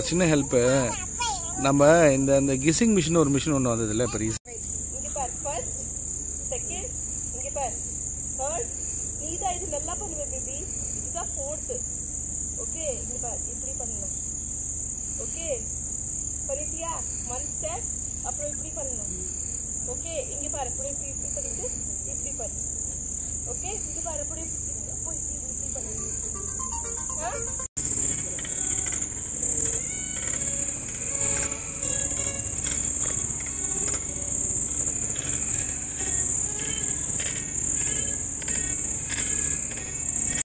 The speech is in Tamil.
சின்ன ஹெல்ப்பு நம்ம இந்த இந்த கிசிங் மிஷின் ஒரு மிஷின் ஒன்று வந்ததுல இப்போ ரீசன் இங்க பார் ஃபர்ஸ்ட் செகண்ட் இங்க பார் தேர்ட் நீ தான் இது நல்லா பண்ணுவ பேபி இதுதான் ஃபோர்த் ஓகே இங்க பார் இப்படி பண்ணணும் ஓகே பண்ணிட்டியா ஒன் ஸ்டெப் அப்புறம் இப்படி பண்ணணும் ஓகே இங்க பாரு இப்படி இப்படி இப்படி பண்ணிட்டு